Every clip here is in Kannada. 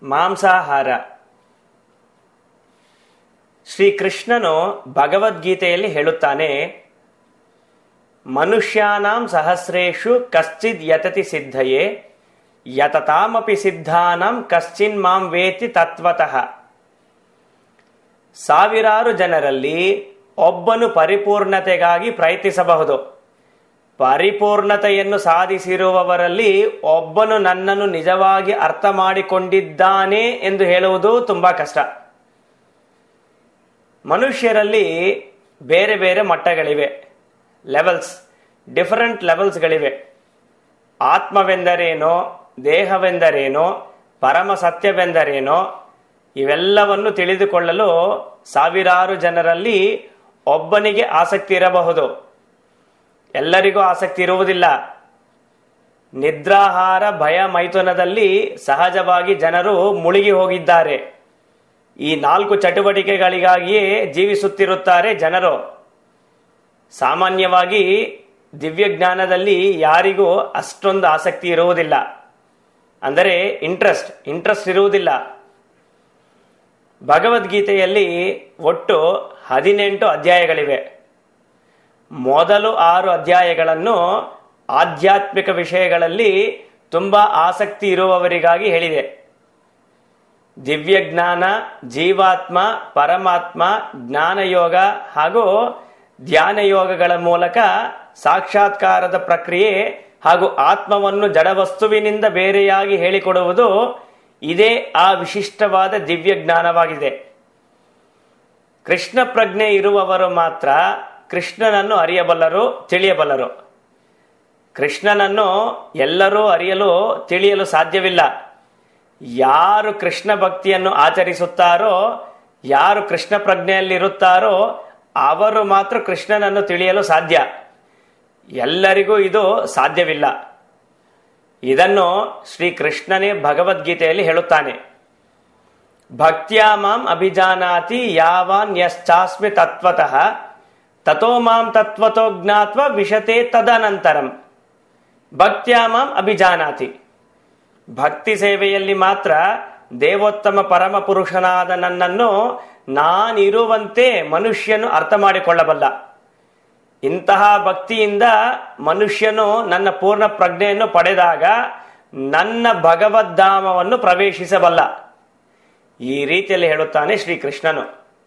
ಮಾಂಸಾಹಾರ ಶ್ರೀಕೃಷ್ಣನು ಭಗವದ್ಗೀತೆಯಲ್ಲಿ ಹೇಳುತ್ತಾನೆ ಮನುಷ್ಯಾನಾಂ ಸಹಸ್ರೇಷು ಕಶ್ಚಿದ್ ಯತತಿ ಸಿದ್ಧಯೇ ಯತತಾಮಪಿ ಸಿದ್ಧಾನಾಂ ಕಶ್ಚಿನ್ ಮಾಂ ವೇತಿ ತತ್ವತಃ ಸಾವಿರಾರು ಜನರಲ್ಲಿ ಒಬ್ಬನು ಪರಿಪೂರ್ಣತೆಗಾಗಿ ಪ್ರಯತ್ನಿಸಬಹುದು ಪರಿಪೂರ್ಣತೆಯನ್ನು ಸಾಧಿಸಿರುವವರಲ್ಲಿ ಒಬ್ಬನು ನನ್ನನ್ನು ನಿಜವಾಗಿ ಅರ್ಥ ಮಾಡಿಕೊಂಡಿದ್ದಾನೆ ಎಂದು ಹೇಳುವುದು ತುಂಬಾ ಕಷ್ಟ ಮನುಷ್ಯರಲ್ಲಿ ಬೇರೆ ಬೇರೆ ಮಟ್ಟಗಳಿವೆ ಲೆವೆಲ್ಸ್ ಡಿಫರೆಂಟ್ ಲೆವೆಲ್ಸ್ಗಳಿವೆ ಆತ್ಮವೆಂದರೇನೋ ದೇಹವೆಂದರೇನೋ ಪರಮ ಸತ್ಯವೆಂದರೇನೋ ಇವೆಲ್ಲವನ್ನು ತಿಳಿದುಕೊಳ್ಳಲು ಸಾವಿರಾರು ಜನರಲ್ಲಿ ಒಬ್ಬನಿಗೆ ಆಸಕ್ತಿ ಇರಬಹುದು ಎಲ್ಲರಿಗೂ ಆಸಕ್ತಿ ಇರುವುದಿಲ್ಲ ನಿದ್ರಾಹಾರ ಭಯ ಮೈಥುನದಲ್ಲಿ ಸಹಜವಾಗಿ ಜನರು ಮುಳುಗಿ ಹೋಗಿದ್ದಾರೆ ಈ ನಾಲ್ಕು ಚಟುವಟಿಕೆಗಳಿಗಾಗಿಯೇ ಜೀವಿಸುತ್ತಿರುತ್ತಾರೆ ಜನರು ಸಾಮಾನ್ಯವಾಗಿ ದಿವ್ಯ ಜ್ಞಾನದಲ್ಲಿ ಯಾರಿಗೂ ಅಷ್ಟೊಂದು ಆಸಕ್ತಿ ಇರುವುದಿಲ್ಲ ಅಂದರೆ ಇಂಟ್ರೆಸ್ಟ್ ಇಂಟ್ರೆಸ್ಟ್ ಇರುವುದಿಲ್ಲ ಭಗವದ್ಗೀತೆಯಲ್ಲಿ ಒಟ್ಟು ಹದಿನೆಂಟು ಅಧ್ಯಾಯಗಳಿವೆ ಮೊದಲು ಆರು ಅಧ್ಯಾಯಗಳನ್ನು ಆಧ್ಯಾತ್ಮಿಕ ವಿಷಯಗಳಲ್ಲಿ ತುಂಬಾ ಆಸಕ್ತಿ ಇರುವವರಿಗಾಗಿ ಹೇಳಿದೆ ದಿವ್ಯ ಜ್ಞಾನ ಜೀವಾತ್ಮ ಪರಮಾತ್ಮ ಜ್ಞಾನಯೋಗ ಹಾಗೂ ಧ್ಯಾನ ಯೋಗಗಳ ಮೂಲಕ ಸಾಕ್ಷಾತ್ಕಾರದ ಪ್ರಕ್ರಿಯೆ ಹಾಗೂ ಆತ್ಮವನ್ನು ಜಡವಸ್ತುವಿನಿಂದ ಬೇರೆಯಾಗಿ ಹೇಳಿಕೊಡುವುದು ಇದೇ ಆ ವಿಶಿಷ್ಟವಾದ ದಿವ್ಯ ಜ್ಞಾನವಾಗಿದೆ ಕೃಷ್ಣ ಪ್ರಜ್ಞೆ ಇರುವವರು ಮಾತ್ರ ಕೃಷ್ಣನನ್ನು ಅರಿಯಬಲ್ಲರು ತಿಳಿಯಬಲ್ಲರು ಕೃಷ್ಣನನ್ನು ಎಲ್ಲರೂ ಅರಿಯಲು ತಿಳಿಯಲು ಸಾಧ್ಯವಿಲ್ಲ ಯಾರು ಕೃಷ್ಣ ಭಕ್ತಿಯನ್ನು ಆಚರಿಸುತ್ತಾರೋ ಯಾರು ಕೃಷ್ಣ ಪ್ರಜ್ಞೆಯಲ್ಲಿರುತ್ತಾರೋ ಅವರು ಮಾತ್ರ ಕೃಷ್ಣನನ್ನು ತಿಳಿಯಲು ಸಾಧ್ಯ ಎಲ್ಲರಿಗೂ ಇದು ಸಾಧ್ಯವಿಲ್ಲ ಇದನ್ನು ಶ್ರೀ ಕೃಷ್ಣನೇ ಭಗವದ್ಗೀತೆಯಲ್ಲಿ ಹೇಳುತ್ತಾನೆ ಭಕ್ತ್ಯಾ ಮಾಂ ಅಭಿಜಾನಾತಿ ಯಾವಾನ್ ಯಶ್ಚಾಸ್ಮಿ ತತ್ವತಃ ತಥೋ ಮಾಂ ತತ್ವತೋ ಜ್ಞಾತ್ವ ವಿಶತೆ ತದನಂತರಂ ಭಕ್ತ್ಯಾ ಮಾಂ ಅಭಿಜಾನಾತಿ ಭಕ್ತಿ ಸೇವೆಯಲ್ಲಿ ಮಾತ್ರ ದೇವೋತ್ತಮ ಪರಮ ಪುರುಷನಾದ ನನ್ನನ್ನು ನಾನಿರುವಂತೆ ಮನುಷ್ಯನು ಅರ್ಥ ಮಾಡಿಕೊಳ್ಳಬಲ್ಲ ಇಂತಹ ಭಕ್ತಿಯಿಂದ ಮನುಷ್ಯನು ನನ್ನ ಪೂರ್ಣ ಪ್ರಜ್ಞೆಯನ್ನು ಪಡೆದಾಗ ನನ್ನ ಭಗವದ್ಧಾಮವನ್ನು ಪ್ರವೇಶಿಸಬಲ್ಲ ಈ ರೀತಿಯಲ್ಲಿ ಹೇಳುತ್ತಾನೆ ಶ್ರೀಕೃಷ್ಣನು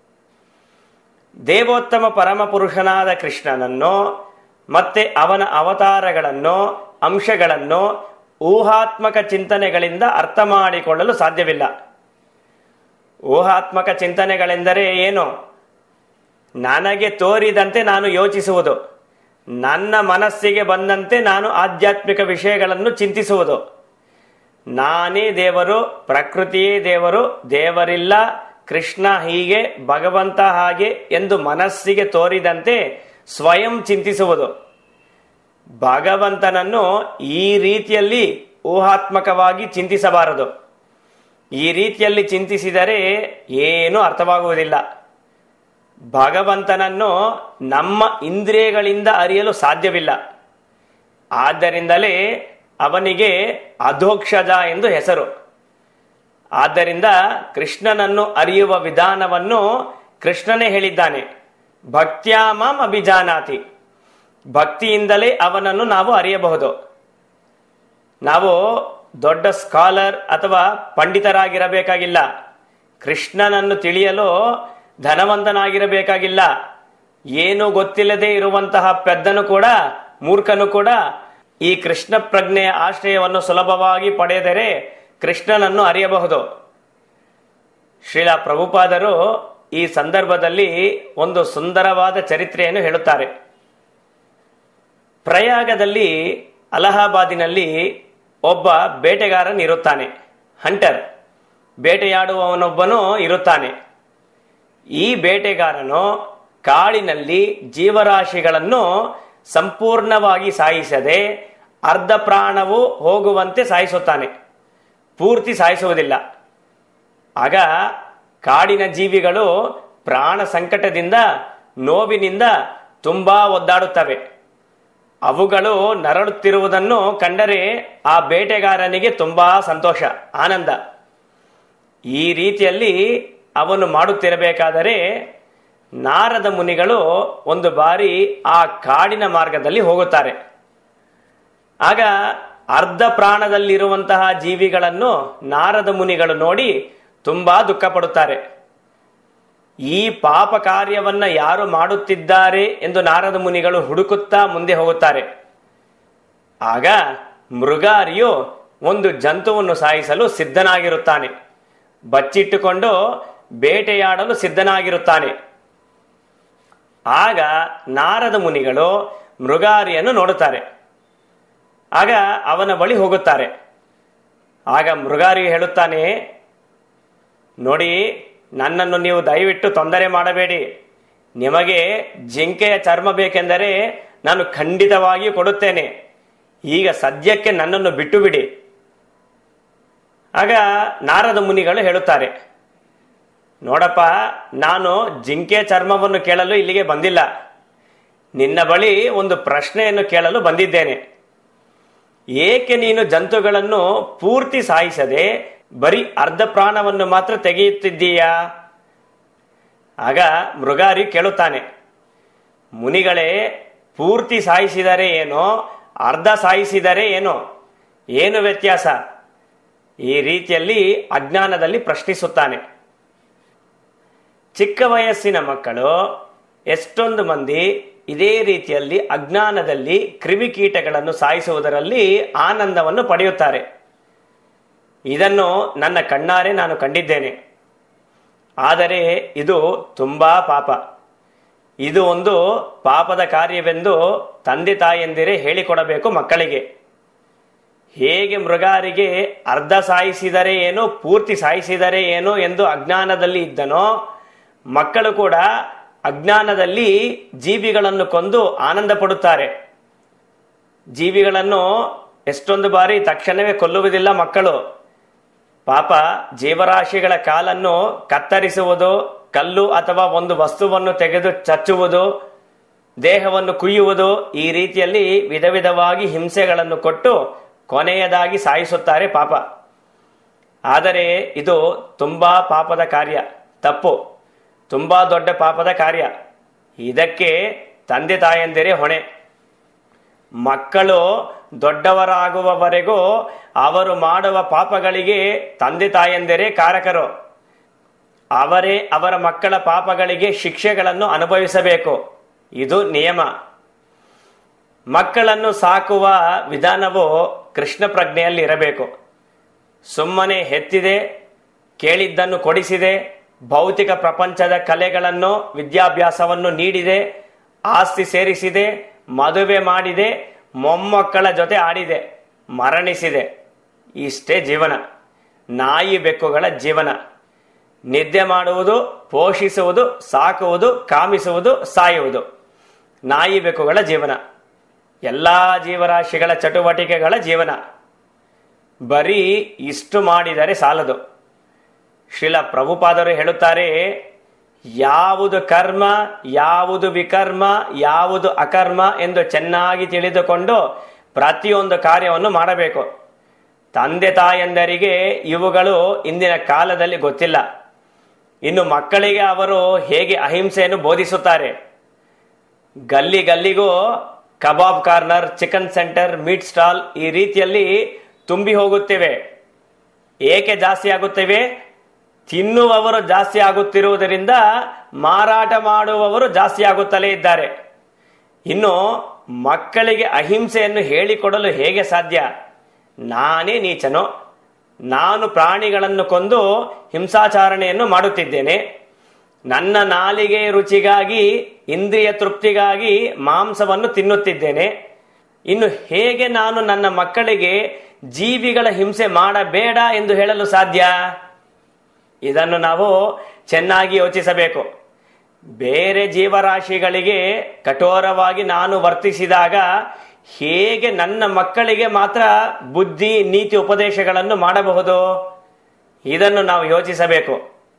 ದೇವೋತ್ತಮ ಪರಮ ಪುರುಷನಾದ ಕೃಷ್ಣನನ್ನು ಮತ್ತೆ ಅವನ ಅವತಾರಗಳನ್ನು ಅಂಶಗಳನ್ನು ಊಹಾತ್ಮಕ ಚಿಂತನೆಗಳಿಂದ ಅರ್ಥ ಮಾಡಿಕೊಳ್ಳಲು ಸಾಧ್ಯವಿಲ್ಲ ಊಹಾತ್ಮಕ ಚಿಂತನೆಗಳೆಂದರೆ ಏನು ನನಗೆ ತೋರಿದಂತೆ ನಾನು ಯೋಚಿಸುವುದು ನನ್ನ ಮನಸ್ಸಿಗೆ ಬಂದಂತೆ ನಾನು ಆಧ್ಯಾತ್ಮಿಕ ವಿಷಯಗಳನ್ನು ಚಿಂತಿಸುವುದು ನಾನೇ ದೇವರು ಪ್ರಕೃತಿಯೇ ದೇವರು ದೇವರಿಲ್ಲ ಕೃಷ್ಣ ಹೀಗೆ ಭಗವಂತ ಹಾಗೆ ಎಂದು ಮನಸ್ಸಿಗೆ ತೋರಿದಂತೆ ಸ್ವಯಂ ಚಿಂತಿಸುವುದು ಭಗವಂತನನ್ನು ಈ ರೀತಿಯಲ್ಲಿ ಊಹಾತ್ಮಕವಾಗಿ ಚಿಂತಿಸಬಾರದು ಈ ರೀತಿಯಲ್ಲಿ ಚಿಂತಿಸಿದರೆ ಏನೂ ಅರ್ಥವಾಗುವುದಿಲ್ಲ ಭಗವಂತನನ್ನು ನಮ್ಮ ಇಂದ್ರಿಯಗಳಿಂದ ಅರಿಯಲು ಸಾಧ್ಯವಿಲ್ಲ ಆದ್ದರಿಂದಲೇ ಅವನಿಗೆ ಅಧೋಕ್ಷಜ ಎಂದು ಹೆಸರು ಆದ್ದರಿಂದ ಕೃಷ್ಣನನ್ನು ಅರಿಯುವ ವಿಧಾನವನ್ನು ಕೃಷ್ಣನೇ ಹೇಳಿದ್ದಾನೆ ಭಕ್ತ್ಯಾಮಾಂ ಅಭಿಜಾನಾತಿ ಭಕ್ತಿಯಿಂದಲೇ ಅವನನ್ನು ನಾವು ಅರಿಯಬಹುದು ನಾವು ದೊಡ್ಡ ಸ್ಕಾಲರ್ ಅಥವಾ ಪಂಡಿತರಾಗಿರಬೇಕಾಗಿಲ್ಲ ಕೃಷ್ಣನನ್ನು ತಿಳಿಯಲು ಧನವಂತನಾಗಿರಬೇಕಾಗಿಲ್ಲ ಏನು ಗೊತ್ತಿಲ್ಲದೆ ಇರುವಂತಹ ಪೆದ್ದನು ಕೂಡ ಮೂರ್ಖನು ಕೂಡ ಈ ಕೃಷ್ಣ ಪ್ರಜ್ಞೆಯ ಆಶ್ರಯವನ್ನು ಸುಲಭವಾಗಿ ಪಡೆದರೆ ಕೃಷ್ಣನನ್ನು ಅರಿಯಬಹುದು ಶ್ರೀಲ ಪ್ರಭುಪಾದರು ಈ ಸಂದರ್ಭದಲ್ಲಿ ಒಂದು ಸುಂದರವಾದ ಚರಿತ್ರೆಯನ್ನು ಹೇಳುತ್ತಾರೆ ಪ್ರಯಾಗದಲ್ಲಿ ಅಲಹಾಬಾದಿನಲ್ಲಿ ಒಬ್ಬ ಬೇಟೆಗಾರನಿರುತ್ತಾನೆ ಹಂಟರ್ ಬೇಟೆಯಾಡುವವನೊಬ್ಬನು ಇರುತ್ತಾನೆ ಈ ಬೇಟೆಗಾರನು ಕಾಡಿನಲ್ಲಿ ಜೀವರಾಶಿಗಳನ್ನು ಸಂಪೂರ್ಣವಾಗಿ ಸಾಯಿಸದೆ ಅರ್ಧ ಪ್ರಾಣವು ಹೋಗುವಂತೆ ಸಾಯಿಸುತ್ತಾನೆ ಪೂರ್ತಿ ಸಾಯಿಸುವುದಿಲ್ಲ ಆಗ ಕಾಡಿನ ಜೀವಿಗಳು ಪ್ರಾಣ ಸಂಕಟದಿಂದ ನೋವಿನಿಂದ ತುಂಬಾ ಒದ್ದಾಡುತ್ತವೆ ಅವುಗಳು ನರಳುತ್ತಿರುವುದನ್ನು ಕಂಡರೆ ಆ ಬೇಟೆಗಾರನಿಗೆ ತುಂಬಾ ಸಂತೋಷ ಆನಂದ ಈ ರೀತಿಯಲ್ಲಿ ಅವನು ಮಾಡುತ್ತಿರಬೇಕಾದರೆ ನಾರದ ಮುನಿಗಳು ಒಂದು ಬಾರಿ ಆ ಕಾಡಿನ ಮಾರ್ಗದಲ್ಲಿ ಹೋಗುತ್ತಾರೆ ಆಗ ಅರ್ಧ ಪ್ರಾಣದಲ್ಲಿರುವಂತಹ ಜೀವಿಗಳನ್ನು ನಾರದ ಮುನಿಗಳು ನೋಡಿ ತುಂಬಾ ದುಃಖ ಪಡುತ್ತಾರೆ ಈ ಪಾಪ ಕಾರ್ಯವನ್ನ ಯಾರು ಮಾಡುತ್ತಿದ್ದಾರೆ ಎಂದು ನಾರದ ಮುನಿಗಳು ಹುಡುಕುತ್ತಾ ಮುಂದೆ ಹೋಗುತ್ತಾರೆ ಆಗ ಮೃಗಾರಿಯು ಒಂದು ಜಂತುವನ್ನು ಸಾಯಿಸಲು ಸಿದ್ಧನಾಗಿರುತ್ತಾನೆ ಬಚ್ಚಿಟ್ಟುಕೊಂಡು ಬೇಟೆಯಾಡಲು ಸಿದ್ಧನಾಗಿರುತ್ತಾನೆ ಆಗ ನಾರದ ಮುನಿಗಳು ಮೃಗಾರಿಯನ್ನು ನೋಡುತ್ತಾರೆ ಆಗ ಅವನ ಬಳಿ ಹೋಗುತ್ತಾರೆ ಆಗ ಮೃಗಾರಿ ಹೇಳುತ್ತಾನೆ ನೋಡಿ ನನ್ನನ್ನು ನೀವು ದಯವಿಟ್ಟು ತೊಂದರೆ ಮಾಡಬೇಡಿ ನಿಮಗೆ ಜಿಂಕೆಯ ಚರ್ಮ ಬೇಕೆಂದರೆ ನಾನು ಖಂಡಿತವಾಗಿಯೂ ಕೊಡುತ್ತೇನೆ ಈಗ ಸದ್ಯಕ್ಕೆ ನನ್ನನ್ನು ಬಿಟ್ಟು ಬಿಡಿ ಆಗ ನಾರದ ಮುನಿಗಳು ಹೇಳುತ್ತಾರೆ ನೋಡಪ್ಪ ನಾನು ಜಿಂಕೆ ಚರ್ಮವನ್ನು ಕೇಳಲು ಇಲ್ಲಿಗೆ ಬಂದಿಲ್ಲ ನಿನ್ನ ಬಳಿ ಒಂದು ಪ್ರಶ್ನೆಯನ್ನು ಕೇಳಲು ಬಂದಿದ್ದೇನೆ ಏಕೆ ನೀನು ಜಂತುಗಳನ್ನು ಪೂರ್ತಿ ಸಾಯಿಸದೆ ಬರೀ ಅರ್ಧ ಪ್ರಾಣವನ್ನು ಮಾತ್ರ ತೆಗೆಯುತ್ತಿದ್ದೀಯಾ ಆಗ ಮೃಗಾರಿ ಕೇಳುತ್ತಾನೆ ಮುನಿಗಳೇ ಪೂರ್ತಿ ಸಾಯಿಸಿದರೆ ಏನೋ ಅರ್ಧ ಸಾಯಿಸಿದರೆ ಏನೋ ಏನು ವ್ಯತ್ಯಾಸ ಈ ರೀತಿಯಲ್ಲಿ ಅಜ್ಞಾನದಲ್ಲಿ ಪ್ರಶ್ನಿಸುತ್ತಾನೆ ಚಿಕ್ಕ ವಯಸ್ಸಿನ ಮಕ್ಕಳು ಎಷ್ಟೊಂದು ಮಂದಿ ಇದೇ ರೀತಿಯಲ್ಲಿ ಅಜ್ಞಾನದಲ್ಲಿ ಕ್ರಿಮಿಕೀಟಗಳನ್ನು ಸಾಯಿಸುವುದರಲ್ಲಿ ಆನಂದವನ್ನು ಪಡೆಯುತ್ತಾರೆ ಇದನ್ನು ನನ್ನ ಕಣ್ಣಾರೆ ನಾನು ಕಂಡಿದ್ದೇನೆ ಆದರೆ ಇದು ತುಂಬಾ ಪಾಪ ಇದು ಒಂದು ಪಾಪದ ಕಾರ್ಯವೆಂದು ತಂದೆ ತಾಯಂದಿರೇ ಹೇಳಿಕೊಡಬೇಕು ಮಕ್ಕಳಿಗೆ ಹೇಗೆ ಮೃಗಾರಿಗೆ ಅರ್ಧ ಸಾಯಿಸಿದರೆ ಏನೋ ಪೂರ್ತಿ ಸಾಯಿಸಿದರೆ ಏನೋ ಎಂದು ಅಜ್ಞಾನದಲ್ಲಿ ಇದ್ದನೋ ಮಕ್ಕಳು ಕೂಡ ಅಜ್ಞಾನದಲ್ಲಿ ಜೀವಿಗಳನ್ನು ಕೊಂದು ಆನಂದ ಪಡುತ್ತಾರೆ ಜೀವಿಗಳನ್ನು ಎಷ್ಟೊಂದು ಬಾರಿ ತಕ್ಷಣವೇ ಕೊಲ್ಲುವುದಿಲ್ಲ ಮಕ್ಕಳು ಪಾಪ ಜೀವರಾಶಿಗಳ ಕಾಲನ್ನು ಕತ್ತರಿಸುವುದು ಕಲ್ಲು ಅಥವಾ ಒಂದು ವಸ್ತುವನ್ನು ತೆಗೆದು ಚಚ್ಚುವುದು ದೇಹವನ್ನು ಕುಯ್ಯುವುದು ಈ ರೀತಿಯಲ್ಲಿ ವಿಧ ವಿಧವಾಗಿ ಹಿಂಸೆಗಳನ್ನು ಕೊಟ್ಟು ಕೊನೆಯದಾಗಿ ಸಾಯಿಸುತ್ತಾರೆ ಪಾಪ ಆದರೆ ಇದು ತುಂಬಾ ಪಾಪದ ಕಾರ್ಯ ತಪ್ಪು ತುಂಬಾ ದೊಡ್ಡ ಪಾಪದ ಕಾರ್ಯ ಇದಕ್ಕೆ ತಂದೆ ತಾಯಂದಿರೇ ಹೊಣೆ ಮಕ್ಕಳು ದೊಡ್ಡವರಾಗುವವರೆಗೂ ಅವರು ಮಾಡುವ ಪಾಪಗಳಿಗೆ ತಂದೆ ತಾಯಂದಿರೇ ಕಾರಕರು ಅವರೇ ಅವರ ಮಕ್ಕಳ ಪಾಪಗಳಿಗೆ ಶಿಕ್ಷೆಗಳನ್ನು ಅನುಭವಿಸಬೇಕು ಇದು ನಿಯಮ ಮಕ್ಕಳನ್ನು ಸಾಕುವ ವಿಧಾನವು ಕೃಷ್ಣ ಪ್ರಜ್ಞೆಯಲ್ಲಿ ಇರಬೇಕು ಸುಮ್ಮನೆ ಹೆತ್ತಿದೆ ಕೇಳಿದ್ದನ್ನು ಕೊಡಿಸಿದೆ ಭೌತಿಕ ಪ್ರಪಂಚದ ಕಲೆಗಳನ್ನು ವಿದ್ಯಾಭ್ಯಾಸವನ್ನು ನೀಡಿದೆ ಆಸ್ತಿ ಸೇರಿಸಿದೆ ಮದುವೆ ಮಾಡಿದೆ ಮೊಮ್ಮಕ್ಕಳ ಜೊತೆ ಆಡಿದೆ ಮರಣಿಸಿದೆ ಇಷ್ಟೇ ಜೀವನ ನಾಯಿ ಬೆಕ್ಕುಗಳ ಜೀವನ ನಿದ್ದೆ ಮಾಡುವುದು ಪೋಷಿಸುವುದು ಸಾಕುವುದು ಕಾಮಿಸುವುದು ಸಾಯುವುದು ನಾಯಿ ಬೆಕ್ಕುಗಳ ಜೀವನ ಎಲ್ಲಾ ಜೀವರಾಶಿಗಳ ಚಟುವಟಿಕೆಗಳ ಜೀವನ ಬರೀ ಇಷ್ಟು ಮಾಡಿದರೆ ಸಾಲದು ಶಿಲ ಪ್ರಭುಪಾದರು ಹೇಳುತ್ತಾರೆ ಯಾವುದು ಕರ್ಮ ಯಾವುದು ವಿಕರ್ಮ ಯಾವುದು ಅಕರ್ಮ ಎಂದು ಚೆನ್ನಾಗಿ ತಿಳಿದುಕೊಂಡು ಪ್ರತಿಯೊಂದು ಕಾರ್ಯವನ್ನು ಮಾಡಬೇಕು ತಂದೆ ತಾಯಂದರಿಗೆ ಇವುಗಳು ಇಂದಿನ ಕಾಲದಲ್ಲಿ ಗೊತ್ತಿಲ್ಲ ಇನ್ನು ಮಕ್ಕಳಿಗೆ ಅವರು ಹೇಗೆ ಅಹಿಂಸೆಯನ್ನು ಬೋಧಿಸುತ್ತಾರೆ ಗಲ್ಲಿ ಗಲ್ಲಿಗೂ kebab corner chicken centre meat stall ಈ ರೀತಿಯಲ್ಲಿ ತುಂಬಿ ಹೋಗುತ್ತಿವೆ ಏಕೆ ಜಾಸ್ತಿ ಆಗುತ್ತಿವೆ ತಿನ್ನುವವರು ಜಾಸ್ತಿ ಆಗುತ್ತಿರುವುದರಿಂದ ಮಾರಾಟ ಮಾಡುವವರು ಜಾಸ್ತಿ ಆಗುತ್ತಲೇ ಇದ್ದಾರೆ ಇನ್ನು ಮಕ್ಕಳಿಗೆ ಅಹಿಂಸೆಯನ್ನು ಹೇಳಿಕೊಡಲು ಹೇಗೆ ಸಾಧ್ಯ ನಾನೇ ನೀಚನು ನಾನು ಪ್ರಾಣಿಗಳನ್ನು ಕೊಂದು ಹಿಂಸಾಚಾರಣೆಯನ್ನು ಮಾಡುತ್ತಿದ್ದೇನೆ ನನ್ನ ನಾಲಿಗೆ ರುಚಿಗಾಗಿ ಇಂದ್ರಿಯ ತೃಪ್ತಿಗಾಗಿ ಮಾಂಸವನ್ನು ತಿನ್ನುತ್ತಿದ್ದೇನೆ ಇನ್ನು ಹೇಗೆ ನಾನು ನನ್ನ ಮಕ್ಕಳಿಗೆ ಜೀವಿಗಳ ಹಿಂಸೆ ಮಾಡಬೇಡ ಎಂದು ಹೇಳಲು ಸಾಧ್ಯ ಇದನ್ನು ನಾವು ಚೆನ್ನಾಗಿ ಯೋಚಿಸಬೇಕು ಬೇರೆ ಜೀವರಾಶಿಗಳಿಗೆ ಕಠೋರವಾಗಿ ನಾನು ವರ್ತಿಸಿದಾಗ ಹೇಗೆ ನನ್ನ ಮಕ್ಕಳಿಗೆ ಮಾತ್ರ ಬುದ್ಧಿ ನೀತಿ ಉಪದೇಶಗಳನ್ನು ಮಾಡಬಹುದು ಇದನ್ನು ನಾವು ಯೋಚಿಸಬೇಕು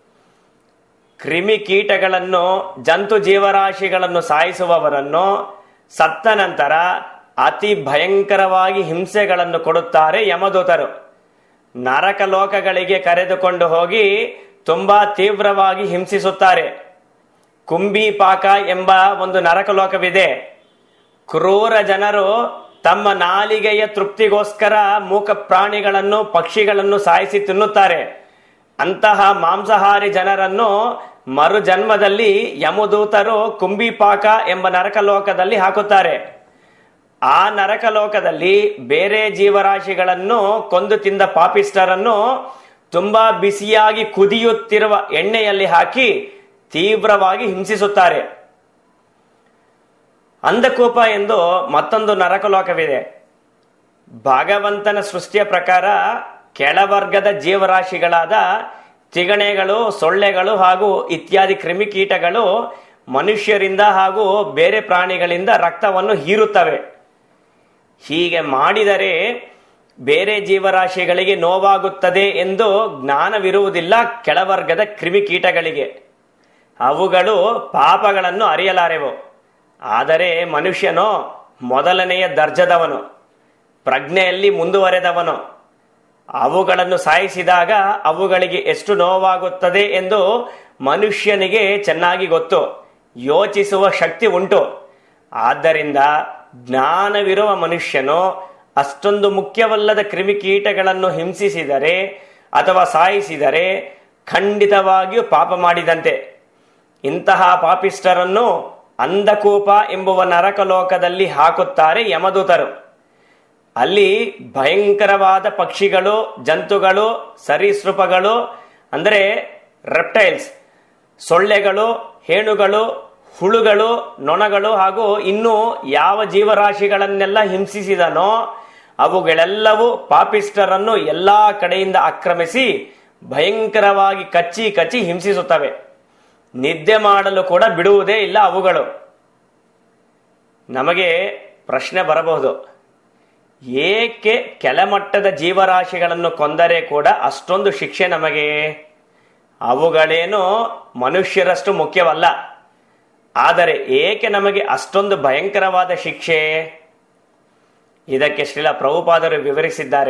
ಕ್ರಿಮಿ ಕೀಟಗಳನ್ನು ಜಂತು ಜೀವರಾಶಿಗಳನ್ನು ಸಾಯಿಸುವವರನ್ನು ಸತ್ತ ನಂತರ ಅತಿ ಭಯಂಕರವಾಗಿ ಹಿಂಸೆಗಳನ್ನು ಕೊಡುತ್ತಾರೆ ಯಮದೂತರು ನರಕ ಲೋಕಗಳಿಗೆ ಕರೆದುಕೊಂಡು ಹೋಗಿ ತುಂಬಾ ತೀವ್ರವಾಗಿ ಹಿಂಸಿಸುತ್ತಾರೆ ಕುಂಬಿಪಾಕ ಎಂಬ ಒಂದು ನರಕ ಲೋಕವಿದೆ ಕ್ರೂರ ಜನರು ತಮ್ಮ ನಾಲಿಗೆಯ ತೃಪ್ತಿಗೋಸ್ಕರ ಮೂಕ ಪ್ರಾಣಿಗಳನ್ನು ಪಕ್ಷಿಗಳನ್ನು ಸಾಯಿಸಿ ತಿನ್ನುತ್ತಾರೆ ಅಂತಹ ಮಾಂಸಾಹಾರಿ ಜನರನ್ನು ಮರು ಜನ್ಮದಲ್ಲಿ ಯಮದೂತರು ಕುಂಬಿಪಾಕ ಎಂಬ ನರಕ ಲೋಕದಲ್ಲಿ ಹಾಕುತ್ತಾರೆ ಆ ನರಕ ಲೋಕದಲ್ಲಿ ಬೇರೆ ಜೀವರಾಶಿಗಳನ್ನು ಕೊಂದು ತಿಂದ ಪಾಪಿಸ್ಟರನ್ನು ತುಂಬಾ ಬಿಸಿಯಾಗಿ ಕುದಿಯುತ್ತಿರುವ ಎಣ್ಣೆಯಲ್ಲಿ ಹಾಕಿ ತೀವ್ರವಾಗಿ ಹಿಂಸಿಸುತ್ತಾರೆ ಅಂಧಕೂಪ ಎಂದು ಮತ್ತೊಂದು ನರಕಲೋಕವಿದೆ ಭಗವಂತನ ಸೃಷ್ಟಿಯ ಪ್ರಕಾರ ಕೆಳವರ್ಗದ ಜೀವರಾಶಿಗಳಾದ ತಿಗಣೆಗಳು ಸೊಳ್ಳೆಗಳು ಹಾಗೂ ಇತ್ಯಾದಿ ಕ್ರಿಮಿಕೀಟಗಳು ಮನುಷ್ಯರಿಂದ ಹಾಗೂ ಬೇರೆ ಪ್ರಾಣಿಗಳಿಂದ ರಕ್ತವನ್ನು ಹೀರುತ್ತವೆ ಹೀಗೆ ಮಾಡಿದರೆ ಬೇರೆ ಜೀವರಾಶಿಗಳಿಗೆ ನೋವಾಗುತ್ತದೆ ಎಂದು ಜ್ಞಾನವಿರುವುದಿಲ್ಲ ಕೆಳವರ್ಗದ ಕ್ರಿಮಿಕೀಟಗಳಿಗೆ ಅವುಗಳು ಪಾಪಗಳನ್ನು ಅರಿಯಲಾರೆವು ಆದರೆ ಮನುಷ್ಯನು ಮೊದಲನೆಯ ದರ್ಜದವನು ಪ್ರಜ್ಞೆಯಲ್ಲಿ ಮುಂದುವರೆದವನು ಅವುಗಳನ್ನು ಸಾಯಿಸಿದಾಗ ಅವುಗಳಿಗೆ ಎಷ್ಟು ನೋವಾಗುತ್ತದೆ ಎಂದು ಮನುಷ್ಯನಿಗೆ ಚೆನ್ನಾಗಿ ಗೊತ್ತು ಯೋಚಿಸುವ ಶಕ್ತಿ ಉಂಟು ಆದ್ದರಿಂದ ಜ್ಞಾನವಿರುವ ಮನುಷ್ಯನು ಅಷ್ಟೊಂದು ಮುಖ್ಯವಲ್ಲದ ಕ್ರಿಮಿಕೀಟಗಳನ್ನು ಹಿಂಸಿಸಿದರೆ ಅಥವಾ ಸಾಯಿಸಿದರೆ ಖಂಡಿತವಾಗಿಯೂ ಪಾಪ ಮಾಡಿದಂತೆ ಇಂತಹ ಪಾಪಿಷ್ಟರನ್ನು ಅಂಧಕೂಪ ಎಂಬುವ ನರಕಲೋಕದಲ್ಲಿ ಹಾಕುತ್ತಾರೆ ಯಮದೂತರು ಅಲ್ಲಿ ಭಯಂಕರವಾದ ಪಕ್ಷಿಗಳು ಜಂತುಗಳು ಸರೀಸೃಪಗಳು ಅಂದರೆ ರೆಪ್ಟೈಲ್ಸ್ ಸೊಳ್ಳೆಗಳು ಹೇಣುಗಳು ಹುಳುಗಳು ನೊಣಗಳು ಹಾಗೂ ಇನ್ನೂ ಯಾವ ಜೀವರಾಶಿಗಳನ್ನೆಲ್ಲ ಹಿಂಸಿಸಿದನೋ ಅವುಗಳೆಲ್ಲವೂ ಪಾಪಿಸ್ಟರನ್ನು ಎಲ್ಲಾ ಕಡೆಯಿಂದ ಆಕ್ರಮಿಸಿ ಭಯಂಕರವಾಗಿ ಕಚ್ಚಿ ಕಚ್ಚಿ ಹಿಂಸಿಸುತ್ತವೆ ನಿದ್ದೆ ಮಾಡಲು ಕೂಡ ಬಿಡುವುದೇ ಇಲ್ಲ ಅವುಗಳು ನಮಗೆ ಪ್ರಶ್ನೆ ಬರಬಹುದು ಏಕೆ ಕೆಳಮಟ್ಟದ ಜೀವರಾಶಿಗಳನ್ನು ಕೊಂದರೆ ಕೂಡ ಅಷ್ಟೊಂದು ಶಿಕ್ಷೆ ನಮಗೆ ಅವುಗಳೇನು ಮನುಷ್ಯರಷ್ಟು ಮುಖ್ಯವಲ್ಲ ಆದರೆ ಏಕೆ ನಮಗೆ ಅಷ್ಟೊಂದು ಭಯಂಕರವಾದ ಶಿಕ್ಷೆ ಇದಕ್ಕೆ ಶ್ರೀಲ ಪ್ರಭುಪಾದರು ವಿವರಿಸಿದ್ದಾರೆ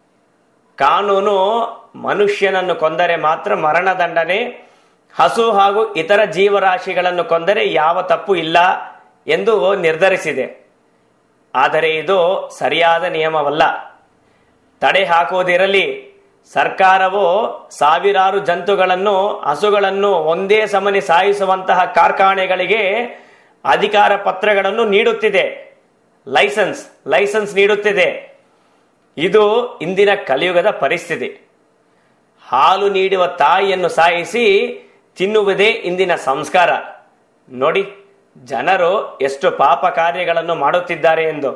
ಕಾನೂನು ಮನುಷ್ಯನನ್ನು ಕೊಂದರೆ ಮಾತ್ರ ಮರಣದಂಡನೆ ಹಸು ಹಾಗೂ ಇತರ ಜೀವರಾಶಿಗಳನ್ನು ಕೊಂದರೆ ಯಾವ ತಪ್ಪು ಇಲ್ಲ ಎಂದು ನಿರ್ಧರಿಸಿದೆ ಆದರೆ ಇದು ಸರಿಯಾದ ನಿಯಮವಲ್ಲ ತಡೆ ಹಾಕುವುದಿರಲಿ ಸರ್ಕಾರವು ಸಾವಿರಾರು ಜಂತುಗಳನ್ನು ಹಸುಗಳನ್ನು ಒಂದೇ ಸಮನೆ ಸಾಯಿಸುವಂತಹ ಕಾರ್ಖಾನೆಗಳಿಗೆ ಅಧಿಕಾರ ಪತ್ರಗಳನ್ನು ನೀಡುತ್ತಿದೆ ಲೈಸೆನ್ಸ್ ಲೈಸೆನ್ಸ್ ನೀಡುತ್ತಿದೆ ಇದು ಇಂದಿನ ಕಲಿಯುಗದ ಪರಿಸ್ಥಿತಿ ಹಾಲು ನೀಡುವ ತಾಯಿಯನ್ನು ಸಾಯಿಸಿ ತಿನ್ನುವುದೇ ಇಂದಿನ ಸಂಸ್ಕಾರ ನೋಡಿ ಜನರು ಎಷ್ಟು ಪಾಪ ಕಾರ್ಯಗಳನ್ನು ಮಾಡುತ್ತಿದ್ದಾರೆ ಎಂದು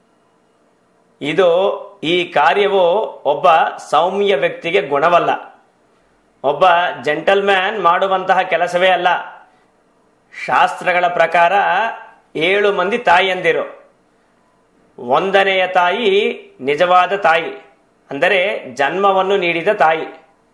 ಇದು ಈ ಕಾರ್ಯವು ಒಬ್ಬ ಸೌಮ್ಯ ವ್ಯಕ್ತಿಗೆ ಗುಣವಲ್ಲ ಒಬ್ಬ ಜೆಂಟಲ್ಮ್ಯಾನ್ ಮಾಡುವಂತಹ ಕೆಲಸವೇ ಅಲ್ಲ ಶಾಸ್ತ್ರಗಳ ಪ್ರಕಾರ ಏಳು ಮಂದಿ ತಾಯಿಯಂದಿರು ಒಂದನೆಯ ತಾಯಿ ನಿಜವಾದ ತಾಯಿ ಅಂದರೆ ಜನ್ಮವನ್ನು ನೀಡಿದ ತಾಯಿ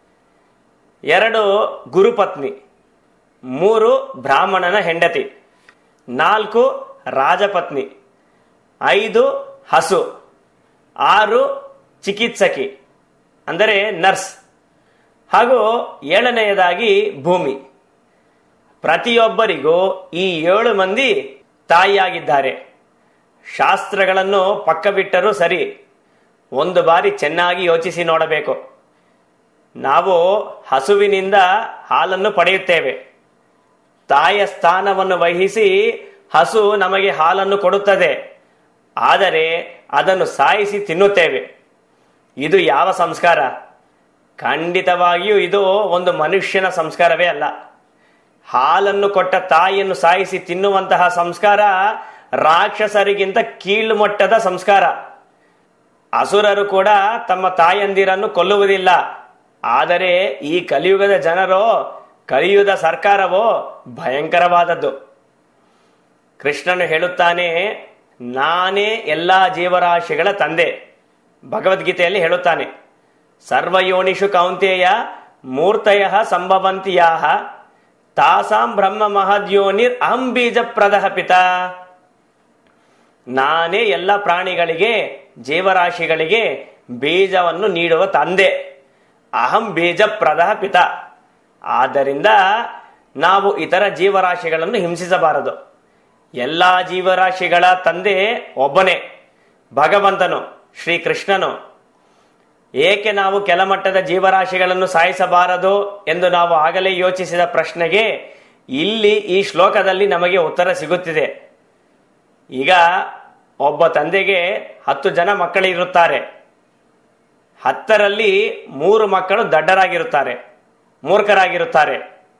ಎರಡು ಗುರುಪತ್ನಿ ಮೂರು ಬ್ರಾಹ್ಮಣನ ಹೆಂಡತಿ ನಾಲ್ಕು ರಾಜಪತ್ನಿ ಐದು ಹಸು ಆರು ಚಿಕಿತ್ಸಕಿ ಅಂದರೆ ನರ್ಸ್ ಹಾಗೂ ಏಳನೆಯದಾಗಿ ಭೂಮಿ ಪ್ರತಿಯೊಬ್ಬರಿಗೂ ಈ ಏಳು ಮಂದಿ ತಾಯಿಯಾಗಿದ್ದಾರೆ ಶಾಸ್ತ್ರಗಳನ್ನು ಪಕ್ಕ ಬಿಟ್ಟರೂ ಸರಿ ಒಂದು ಬಾರಿ ಚೆನ್ನಾಗಿ ಯೋಚಿಸಿ ನೋಡಬೇಕು ನಾವು ಹಸುವಿನಿಂದ ಹಾಲನ್ನು ಪಡೆಯುತ್ತೇವೆ ತಾಯಿಯ ಸ್ಥಾನವನ್ನು ವಹಿಸಿ ಹಸು ನಮಗೆ ಹಾಲನ್ನು ಕೊಡುತ್ತದೆ ಆದರೆ ಅದನ್ನು ಸಾಯಿಸಿ ತಿನ್ನುತ್ತೇವೆ ಇದು ಯಾವ ಸಂಸ್ಕಾರ ಖಂಡಿತವಾಗಿಯೂ ಇದು ಒಂದು ಮನುಷ್ಯನ ಸಂಸ್ಕಾರವೇ ಅಲ್ಲ ಹಾಲನ್ನು ಕೊಟ್ಟ ತಾಯಿಯನ್ನು ಸಾಯಿಸಿ ತಿನ್ನುವಂತಹ ಸಂಸ್ಕಾರ ರಾಕ್ಷಸರಿಗಿಂತ ಕೀಳು ಮಟ್ಟದ ಸಂಸ್ಕಾರ ಅಸುರರು ಕೂಡ ತಮ್ಮ ತಾಯಂದಿರನ್ನು ಕೊಲ್ಲುವುದಿಲ್ಲ ಆದರೆ ಈ ಕಲಿಯುಗದ ಜನರು ಕಲಿಯುಗದ ಸರ್ಕಾರವೋ ಭಯಂಕರವಾದದ್ದು ಕೃಷ್ಣನು ಹೇಳುತ್ತಾನೆ ನಾನೇ ಎಲ್ಲಾ ಜೀವರಾಶಿಗಳ ತಂದೆ ಭಗವದ್ಗೀತೆಯಲ್ಲಿ ಹೇಳುತ್ತಾನೆ ಸರ್ವಯೋನಿಷು ಕೌಂತೆಯ ಮೂರ್ತಯ ಸಂಭವಂತಿಯಾ ತಾಸಾಂ ಬ್ರಹ್ಮ ಮಹದ್ಯೋನಿರ್ ಅಹಂ ಬೀಜ ಪ್ರದಹ ಪಿತ ನಾನೇ ಎಲ್ಲ ಪ್ರಾಣಿಗಳಿಗೆ ಜೀವರಾಶಿಗಳಿಗೆ ಬೀಜವನ್ನು ನೀಡುವ ತಂದೆ ಅಹಂ ಬೀಜ ಪ್ರದಹ ಪಿತ ಆದ್ದರಿಂದ ನಾವು ಇತರ ಜೀವರಾಶಿಗಳನ್ನು ಹಿಂಸಿಸಬಾರದು ಎಲ್ಲಾ ಜೀವರಾಶಿಗಳ ತಂದೆ ಒಬ್ಬನೇ ಭಗವಂತನು ಶ್ರೀಕೃಷ್ಣನು ಏಕೆ ನಾವು ಕೆಳಮಟ್ಟದ ಜೀವರಾಶಿಗಳನ್ನು ಸಾಯಿಸಬಾರದು ಎಂದು ನಾವು ಆಗಲೇ ಯೋಚಿಸಿದ ಪ್ರಶ್ನೆಗೆ ಇಲ್ಲಿ ಈ ಶ್ಲೋಕದಲ್ಲಿ ನಮಗೆ ಉತ್ತರ ಸಿಗುತ್ತಿದೆ ಈಗ ಒಬ್ಬ ತಂದೆಗೆ ಹತ್ತು ಜನ ಮಕ್ಕಳಿರುತ್ತಾರೆ ಹತ್ತರಲ್ಲಿ ಮೂರು ಮಕ್ಕಳು ದಡ್ಡರಾಗಿರುತ್ತಾರೆ ಮೂರ್ಖರಾಗಿರುತ್ತಾರೆ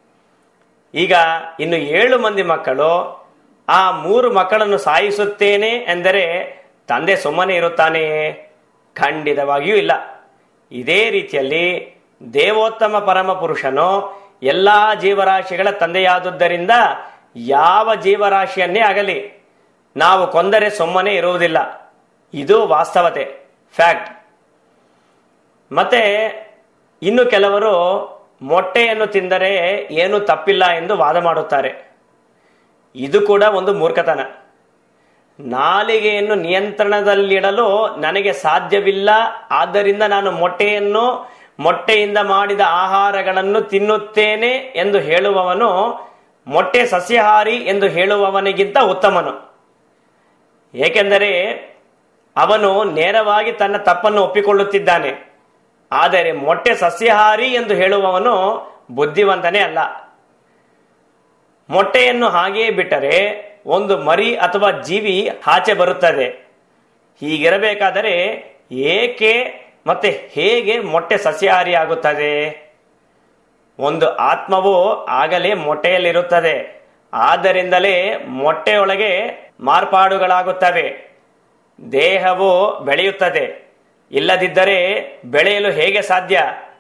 ಈಗ ಇನ್ನು ಏಳು ಮಂದಿ ಮಕ್ಕಳು ಆ ಮೂರು ಮಕ್ಕಳನ್ನು ಸಾಯಿಸುತ್ತೇನೆ ಎಂದರೆ ತಂದೆ ಸುಮ್ಮನೆ ಇರುತ್ತಾನೆಯೇ ಖಂಡಿತವಾಗಿಯೂ ಇಲ್ಲ ಇದೇ ರೀತಿಯಲ್ಲಿ ದೇವೋತ್ತಮ ಪರಮ ಪುರುಷನು ಎಲ್ಲಾ ಜೀವರಾಶಿಗಳ ತಂದೆಯಾದುದರಿಂದ ಯಾವ ಜೀವರಾಶಿಯನ್ನೇ ಆಗಲಿ ನಾವು ಕೊಂದರೆ ಸುಮ್ಮನೆ ಇರುವುದಿಲ್ಲ ಇದು ವಾಸ್ತವತೆ ಫ್ಯಾಕ್ಟ್ ಮತ್ತೆ ಇನ್ನು ಕೆಲವರು ಮೊಟ್ಟೆಯನ್ನು ತಿಂದರೆ ಏನು ತಪ್ಪಿಲ್ಲ ಎಂದು ವಾದ ಮಾಡುತ್ತಾರೆ ಇದು ಕೂಡ ಒಂದು ಮೂರ್ಖತನ ನಾಲಿಗೆಯನ್ನು ನಿಯಂತ್ರಣದಲ್ಲಿಡಲು ನನಗೆ ಸಾಧ್ಯವಿಲ್ಲ ಆದ್ದರಿಂದ ನಾನು ಮೊಟ್ಟೆಯನ್ನು ಮೊಟ್ಟೆಯಿಂದ ಮಾಡಿದ ಆಹಾರಗಳನ್ನು ತಿನ್ನುತ್ತೇನೆ ಎಂದು ಹೇಳುವವನು ಮೊಟ್ಟೆ ಸಸ್ಯಾಹಾರಿ ಎಂದು ಹೇಳುವವನಿಗಿಂತ ಉತ್ತಮನು ಏಕೆಂದರೆ ಅವನು ನೇರವಾಗಿ ತನ್ನ ತಪ್ಪನ್ನು ಒಪ್ಪಿಕೊಳ್ಳುತ್ತಿದ್ದಾನೆ ಆದರೆ ಮೊಟ್ಟೆ ಸಸ್ಯಾಹಾರಿ ಎಂದು ಹೇಳುವವನು ಬುದ್ಧಿವಂತನೇ ಅಲ್ಲ ಮೊಟ್ಟೆಯನ್ನು ಹಾಗೆಯೇ ಬಿಟ್ಟರೆ ಒಂದು ಮರಿ ಅಥವಾ ಜೀವಿ ಆಚೆ ಬರುತ್ತದೆ ಹೀಗಿರಬೇಕಾದರೆ ಏಕೆ ಮತ್ತೆ ಹೇಗೆ ಮೊಟ್ಟೆ ಸಸ್ಯಾಹಾರಿ ಆಗುತ್ತದೆ ಒಂದು ಆತ್ಮವು ಆಗಲೇ ಮೊಟ್ಟೆಯಲ್ಲಿರುತ್ತದೆ ಆದ್ದರಿಂದಲೇ ಮೊಟ್ಟೆಯೊಳಗೆ ಮಾರ್ಪಾಡುಗಳಾಗುತ್ತವೆ ದೇಹವು ಬೆಳೆಯುತ್ತದೆ ಇಲ್ಲದಿದ್ದರೆ ಬೆಳೆಯಲು ಹೇಗೆ ಸಾಧ್ಯ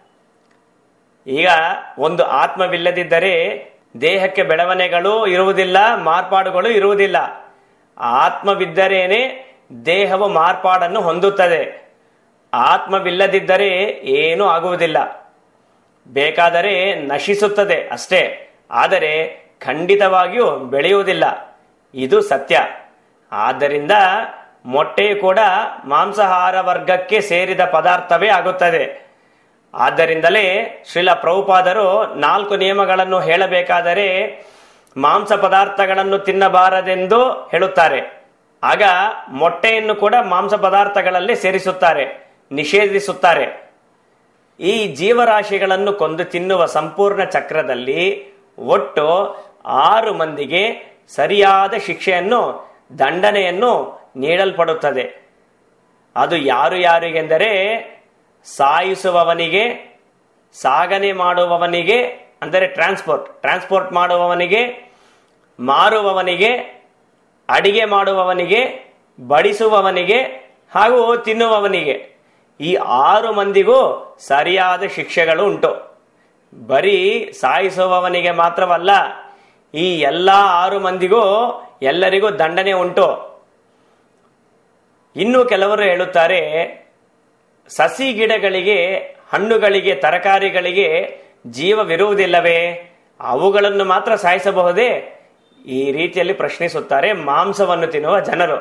ಈಗ ಒಂದು ಆತ್ಮವಿಲ್ಲದಿದ್ದರೆ ದೇಹಕ್ಕೆ ಬೆಳವಣಿಗೆಗಳು ಇರುವುದಿಲ್ಲ ಮಾರ್ಪಾಡುಗಳು ಇರುವುದಿಲ್ಲ ಆತ್ಮವಿದ್ದರೇನೆ ದೇಹವು ಮಾರ್ಪಾಡನ್ನು ಹೊಂದುತ್ತದೆ ಆತ್ಮವಿಲ್ಲದಿದ್ದರೆ ಏನೂ ಆಗುವುದಿಲ್ಲ ಬೇಕಾದರೆ ನಶಿಸುತ್ತದೆ ಅಷ್ಟೇ ಆದರೆ ಖಂಡಿತವಾಗಿಯೂ ಬೆಳೆಯುವುದಿಲ್ಲ ಇದು ಸತ್ಯ ಆದ್ದರಿಂದ ಮೊಟ್ಟೆ ಕೂಡ ಮಾಂಸಾಹಾರ ವರ್ಗಕ್ಕೆ ಸೇರಿದ ಪದಾರ್ಥವೇ ಆಗುತ್ತದೆ ಆದ್ದರಿಂದಲೇ ಶ್ರೀಲ ಪ್ರಭುಪಾದರು ನಾಲ್ಕು ನಿಯಮಗಳನ್ನು ಹೇಳಬೇಕಾದರೆ ಮಾಂಸ ಪದಾರ್ಥಗಳನ್ನು ತಿನ್ನಬಾರದೆಂದು ಹೇಳುತ್ತಾರೆ ಆಗ ಮೊಟ್ಟೆಯನ್ನು ಕೂಡ ಮಾಂಸ ಪದಾರ್ಥಗಳಲ್ಲಿ ಸೇರಿಸುತ್ತಾರೆ ನಿಷೇಧಿಸುತ್ತಾರೆ ಈ ಜೀವರಾಶಿಗಳನ್ನು ಕೊಂದು ತಿನ್ನುವ ಸಂಪೂರ್ಣ ಚಕ್ರದಲ್ಲಿ ಒಟ್ಟು ಆರು ಮಂದಿಗೆ ಸರಿಯಾದ ಶಿಕ್ಷೆಯನ್ನು ದಂಡನೆಯನ್ನು ನೀಡಲ್ಪಡುತ್ತದೆ ಅದು ಯಾರು ಯಾರಿಗೆಂದರೆ ಸಾಯಿಸುವವನಿಗೆ ಸಾಗಣೆ ಮಾಡುವವನಿಗೆ ಅಂದರೆ ಟ್ರಾನ್ಸ್ಪೋರ್ಟ್ ಟ್ರಾನ್ಸ್ಪೋರ್ಟ್ ಮಾಡುವವನಿಗೆ ಮಾರುವವನಿಗೆ ಅಡಿಗೆ ಮಾಡುವವನಿಗೆ ಬಡಿಸುವವನಿಗೆ ಹಾಗೂ ತಿನ್ನುವವನಿಗೆ ಈ ಆರು ಮಂದಿಗೂ ಸರಿಯಾದ ಶಿಕ್ಷೆಗಳು ಉಂಟು ಬರೀ ಸಾಯಿಸುವವನಿಗೆ ಮಾತ್ರವಲ್ಲ ಈ ಎಲ್ಲ ಆರು ಮಂದಿಗೂ ಎಲ್ಲರಿಗೂ ದಂಡನೆ ಉಂಟು ಇನ್ನು ಕೆಲವರು ಹೇಳುತ್ತಾರೆ ಸಸಿ ಗಿಡಗಳಿಗೆ ಹಣ್ಣುಗಳಿಗೆ ತರಕಾರಿಗಳಿಗೆ ಜೀವವಿರುವುದಿಲ್ಲವೇ ಅವುಗಳನ್ನು ಮಾತ್ರ ಸಾಯಿಸಬಹುದೇ ಈ ರೀತಿಯಲ್ಲಿ ಪ್ರಶ್ನಿಸುತ್ತಾರೆ ಮಾಂಸವನ್ನು ತಿನ್ನುವ ಜನರು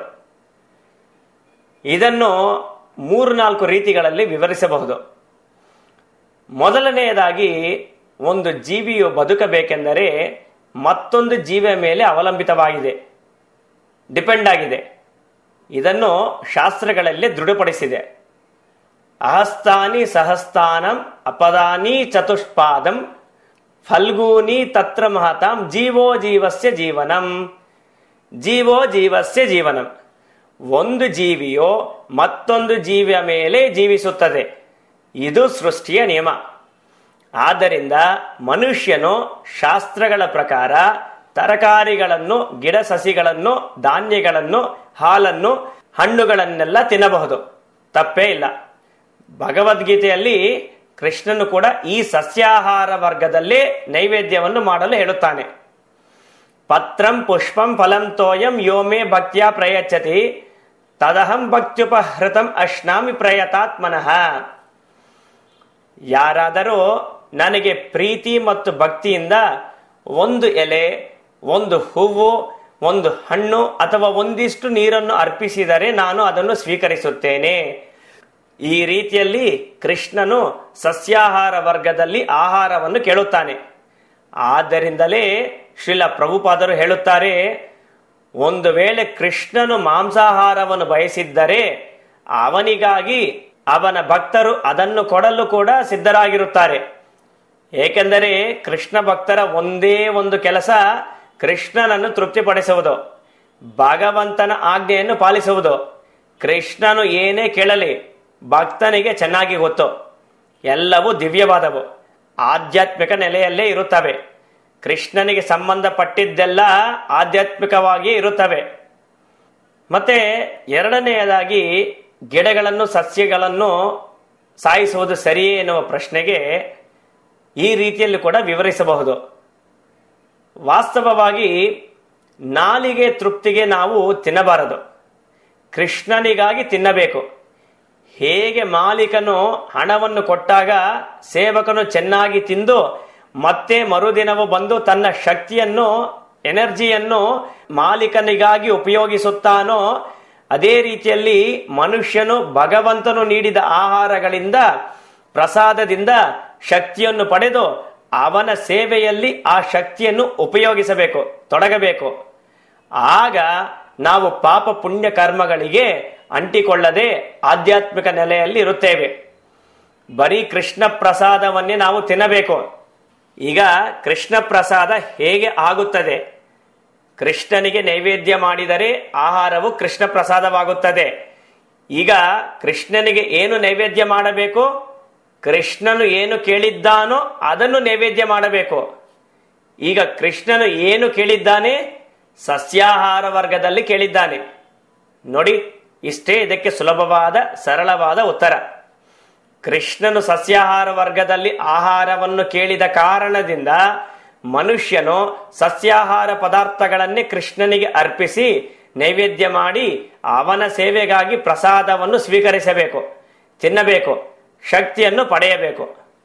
ಇದನ್ನು ಮೂರು ನಾಲ್ಕು ರೀತಿಗಳಲ್ಲಿ ವಿವರಿಸಬಹುದು ಮೊದಲನೆಯದಾಗಿ ಒಂದು ಜೀವಿಯು ಬದುಕಬೇಕೆಂದರೆ ಮತ್ತೊಂದು ಜೀವಿಯ ಮೇಲೆ ಅವಲಂಬಿತವಾಗಿದೆ ಡಿಪೆಂಡ್ ಆಗಿದೆ ಇದನ್ನು ಶಾಸ್ತ್ರಗಳಲ್ಲಿ ದೃಢಪಡಿಸಿದೆ ಅಹಸ್ತಾನಿ ಸಹಸ್ತಾನಂ ಅಪದಾನಿ ಚತುಷ್ಪಾದಂ ಫಲ್ಗೂನಿ ತತ್ರ ಮಹತಾಂ ಜೀವೋ ಜೀವಸ್ಯ ಜೀವನಂ ಜೀವೋ ಜೀವಸ್ಯ ಜೀವನಂ ಒಂದು ಜೀವಿಯು ಮತ್ತೊಂದು ಜೀವಿಯ ಮೇಲೆ ಜೀವಿಸುತ್ತದೆ ಇದು ಸೃಷ್ಟಿಯ ನಿಯಮ ಆದ್ದರಿಂದ ಮನುಷ್ಯನು ಶಾಸ್ತ್ರಗಳ ಪ್ರಕಾರ ತರಕಾರಿಗಳನ್ನು ಗಿಡ ಸಸಿಗಳನ್ನು ಧಾನ್ಯಗಳನ್ನು ಹಾಲನ್ನು ಹಣ್ಣುಗಳನ್ನೆಲ್ಲ ತಿನ್ನಬಹುದು ತಪ್ಪೇ ಇಲ್ಲ ಭಗವದ್ಗೀತೆಯಲ್ಲಿ ಕೃಷ್ಣನು ಕೂಡ ಈ ಸಸ್ಯಾಹಾರ ವರ್ಗದಲ್ಲೇ ನೈವೇದ್ಯವನ್ನು ಮಾಡಲು ಹೇಳುತ್ತಾನೆ ಪತ್ರಂ ಪುಷ್ಪಂ ಫಲಂ ತೋಯಂ ಯೋಮೇ ಭಕ್ತ್ಯ ಪ್ರಯಚ್ಛತಿ ತದಹಂ ಭಕ್ತ್ಯುಪಹೃತಂ ಅಶ್ನಾಮಿ ಪ್ರಯತಾತ್ಮನಃ ಯಾರಾದರೂ ನನಗೆ ಪ್ರೀತಿ ಮತ್ತು ಭಕ್ತಿಯಿಂದ ಒಂದು ಎಲೆ ಒಂದು ಹೂವು ಒಂದು ಹಣ್ಣು ಅಥವಾ ಒಂದಿಷ್ಟು ನೀರನ್ನು ಅರ್ಪಿಸಿದರೆ ನಾನು ಅದನ್ನು ಸ್ವೀಕರಿಸುತ್ತೇನೆ ಈ ರೀತಿಯಲ್ಲಿ ಕೃಷ್ಣನು ಸಸ್ಯಾಹಾರ ವರ್ಗದಲ್ಲಿ ಆಹಾರವನ್ನು ಕೇಳುತ್ತಾನೆ ಆದ್ದರಿಂದಲೇ ಶ್ರೀಲ ಪ್ರಭುಪಾದರು ಹೇಳುತ್ತಾರೆ ಒಂದು ವೇಳೆ ಕೃಷ್ಣನು ಮಾಂಸಾಹಾರವನ್ನು ಬಯಸಿದ್ದರೆ ಅವನಿಗಾಗಿ ಅವನ ಭಕ್ತರು ಅದನ್ನು ಕೊಡಲು ಕೂಡ ಸಿದ್ಧರಾಗಿರುತ್ತಾರೆ ಏಕೆಂದರೆ ಕೃಷ್ಣ ಭಕ್ತರ ಒಂದೇ ಒಂದು ಕೆಲಸ ಕೃಷ್ಣನನ್ನು ತೃಪ್ತಿಪಡಿಸುವುದು ಭಗವಂತನ ಆಜ್ಞೆಯನ್ನು ಪಾಲಿಸುವುದು ಕೃಷ್ಣನು ಏನೇ ಕೇಳಲಿ ಭಕ್ತನಿಗೆ ಚೆನ್ನಾಗಿ ಗೊತ್ತು ಎಲ್ಲವೂ ದಿವ್ಯವಾದವು ಆಧ್ಯಾತ್ಮಿಕ ನೆಲೆಯಲ್ಲೇ ಇರುತ್ತವೆ ಕೃಷ್ಣನಿಗೆ ಸಂಬಂಧಪಟ್ಟಿದ್ದೆಲ್ಲ ಆಧ್ಯಾತ್ಮಿಕವಾಗಿ ಇರುತ್ತವೆ ಮತ್ತೆ ಎರಡನೆಯದಾಗಿ ಗಿಡಗಳನ್ನು ಸಸ್ಯಗಳನ್ನು ಸಾಯಿಸುವುದು ಸರಿಯೇ ಎನ್ನುವ ಪ್ರಶ್ನೆಗೆ ಈ ರೀತಿಯಲ್ಲಿ ಕೂಡ ವಿವರಿಸಬಹುದು ವಾಸ್ತವವಾಗಿ ನಾಲಿಗೆ ತೃಪ್ತಿಗೆ ನಾವು ತಿನ್ನಬಾರದು ಕೃಷ್ಣನಿಗಾಗಿ ತಿನ್ನಬೇಕು ಹೇಗೆ ಮಾಲೀಕನು ಹಣವನ್ನು ಕೊಟ್ಟಾಗ ಸೇವಕನು ಚೆನ್ನಾಗಿ ತಿಂದು ಮತ್ತೆ ಮರುದಿನವೂ ಬಂದು ತನ್ನ ಶಕ್ತಿಯನ್ನು ಎನರ್ಜಿಯನ್ನು ಮಾಲೀಕನಿಗಾಗಿ ಉಪಯೋಗಿಸುತ್ತಾನೋ ಅದೇ ರೀತಿಯಲ್ಲಿ ಮನುಷ್ಯನು ಭಗವಂತನು ನೀಡಿದ ಆಹಾರಗಳಿಂದ ಪ್ರಸಾದದಿಂದ ಶಕ್ತಿಯನ್ನು ಪಡೆದು ಅವನ ಸೇವೆಯಲ್ಲಿ ಆ ಶಕ್ತಿಯನ್ನು ಉಪಯೋಗಿಸಬೇಕು ತೊಡಗಬೇಕು ಆಗ ನಾವು ಪಾಪ ಪುಣ್ಯ ಕರ್ಮಗಳಿಗೆ ಅಂಟಿಕೊಳ್ಳದೆ ಆಧ್ಯಾತ್ಮಿಕ ನೆಲೆಯಲ್ಲಿ ಇರುತ್ತೇವೆ ಬರೀ ಕೃಷ್ಣ ಪ್ರಸಾದವನ್ನೇ ನಾವು ತಿನ್ನಬೇಕು ಈಗ ಕೃಷ್ಣ ಪ್ರಸಾದ ಹೇಗೆ ಆಗುತ್ತದೆ ಕೃಷ್ಣನಿಗೆ ನೈವೇದ್ಯ ಮಾಡಿದರೆ ಆಹಾರವು ಕೃಷ್ಣ ಪ್ರಸಾದವಾಗುತ್ತದೆ ಈಗ ಕೃಷ್ಣನಿಗೆ ಏನು ನೈವೇದ್ಯ ಮಾಡಬೇಕು ಕೃಷ್ಣನು ಏನು ಕೇಳಿದ್ದಾನೋ ಅದನ್ನು ನೈವೇದ್ಯ ಮಾಡಬೇಕು ಈಗ ಕೃಷ್ಣನು ಏನು ಕೇಳಿದ್ದಾನೆ ಸಸ್ಯಾಹಾರ ವರ್ಗದಲ್ಲಿ ಕೇಳಿದ್ದಾನೆ ನೋಡಿ ಇಷ್ಟೇ ಇದಕ್ಕೆ ಸುಲಭವಾದ ಸರಳವಾದ ಉತ್ತರ ಕೃಷ್ಣನು ಸಸ್ಯಾಹಾರ ವರ್ಗದಲ್ಲಿ ಆಹಾರವನ್ನು ಕೇಳಿದ ಕಾರಣದಿಂದ ಮನುಷ್ಯನು ಸಸ್ಯಾಹಾರ ಪದಾರ್ಥಗಳನ್ನೇ ಕೃಷ್ಣನಿಗೆ ಅರ್ಪಿಸಿ ನೈವೇದ್ಯ ಮಾಡಿ ಅವನ ಸೇವೆಗಾಗಿ ಪ್ರಸಾದವನ್ನು ಸ್ವೀಕರಿಸಬೇಕು ತಿನ್ನಬೇಕು ಶಕ್ತಿಯನ್ನು ಪಡೆಯಬೇಕು